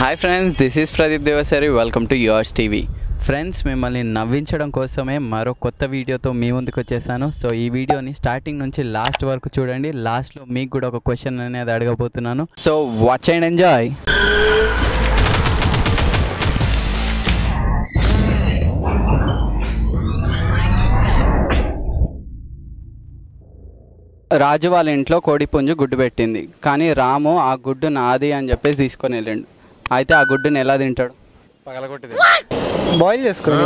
Hi friends this is Pradeep Devasari welcome to yours TV friends మిమ్మల్ని నవ్వించడం కోసమే మరో కొత్త వీడియోతో మీ ముందుకు వచ్చేసాను సో ఈ వీడియోని స్టార్టింగ్ నుంచి లాస్ట్ వరకు చూడండి లాస్ట్లో మీకు కూడా ఒక క్వశ్చన్ అనేది అడగబోతున్నాను so watch and enjoy Raju వాళ్ళ ఇంట్లో కోడి పుంజు గుడ్డు పెట్టింది కానీ రాము ఆ గుడ్డు నాది అని చెప్పేసి తీసుకొని వెళ్ళిండు అయితే ఆ గుడ్డుని ఎలా తింటాడు పగలగొట్టింది బాయిల్ చేసుకోండి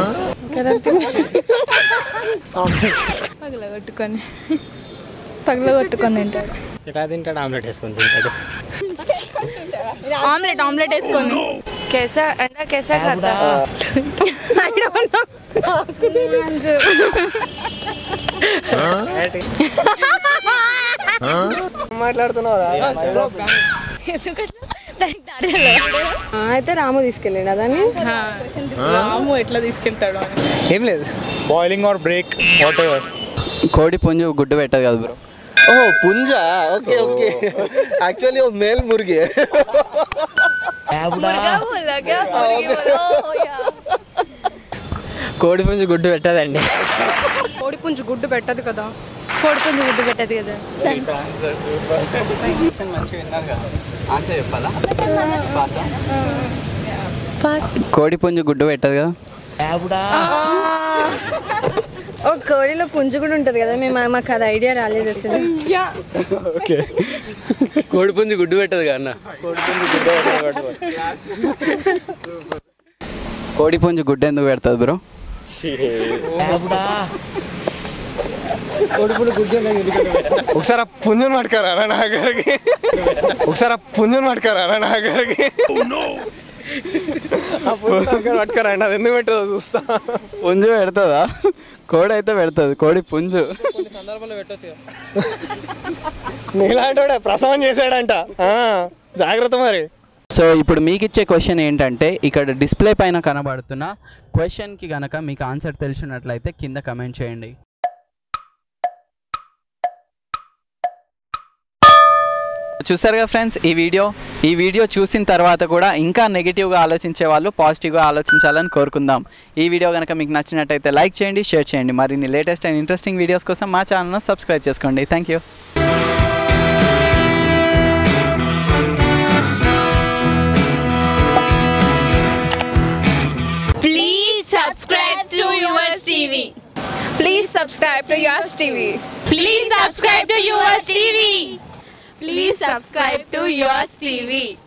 పగలగొట్టుకొని పగలగొట్టుకొని తింటాడు ఎలా తింటాడు ఆమ్లెట్ వేసుకొని తింటాడు ఆమ్లెట్ ఆమ్లెట్ వేసుకొని कैसा अंडा कैसा खाता మాట్లాడుతున్నారా అయితే రాము తీసుకెళ్ళండి అదని రాము ఎట్లా తీసుకెళ్తాడు అని ఏం లేదు boiling or break whatever కోడి పుంజు గుడ్డు పెట్టదు కదా బ్రో ఓ పుంజా ఓకే ఓకే యాక్చువల్లీ वो मेल मुर्गी है కోడి పుంజు గుడ్డు పెట్టదండి కోడి పుంజు గుడ్డు పెట్టదు కదా కోడి పుంజు గుడ్డు పెట్టదు కదా మంచిగా విన్నారు కదా ఆన్సర్ చెప్పాలా కోడి పుంజు గుడ్డు పెట్టదు కదా ఓ కోడిలో పుంజు కూడా ఉంటది కదా మేము మాకు అది ఐడియా రాలేదు అసలు ఓకే కోడి పుంజు గుడ్డు పెట్టదు కదా అన్న కోడి పుంజు గుడ్డు ఎందుకు పెడుతుంది బ్రో ఒకసారి ఆ పుంజుని పట్టుకరా నా దగ్గరికి ఒకసారి ఆ పుంజుని పట్టుకరా నా దగ్గరికి ఆ పుంజు దగ్గర పట్టుకరా అండి అది ఎందుకు పెట్టదో చూస్తా పుంజు పెడుతుందా కోడి అయితే పెడుతుంది కోడి పుంజు నీలాంటి వాడే ప్రసవం చేశాడంట ఆ, జాగ్రత్త మరి సో ఇప్పుడు మీకు ఇచ్చే క్వశ్చన్ ఏంటంటే ఇక్కడ డిస్ప్లే పైన కనబడుతున్న క్వశ్చన్కి గనక మీకు ఆన్సర్ తెలిసినట్లయితే కింద కమెంట్ చేయండి చూసారుగా ఫ్రెండ్స్ ఈ వీడియో ఈ వీడియో చూసిన తర్వాత కూడా ఇంకా నెగిటివ్గా ఆలోచించే వాళ్ళు పాజిటివ్గా ఆలోచించాలని కోరుకుందాం ఈ వీడియో కనుక మీకు నచ్చినట్టయితే లైక్ చేయండి షేర్ చేయండి మరిన్ని లేటెస్ట్ అండ్ ఇంట్రెస్టింగ్ వీడియోస్ కోసం మా ఛానల్ను సబ్స్క్రైబ్ చేసుకోండి thank you Please subscribe to yours TV. Please subscribe to yours TV Please subscribe to yours TV. Please subscribe to yours TV.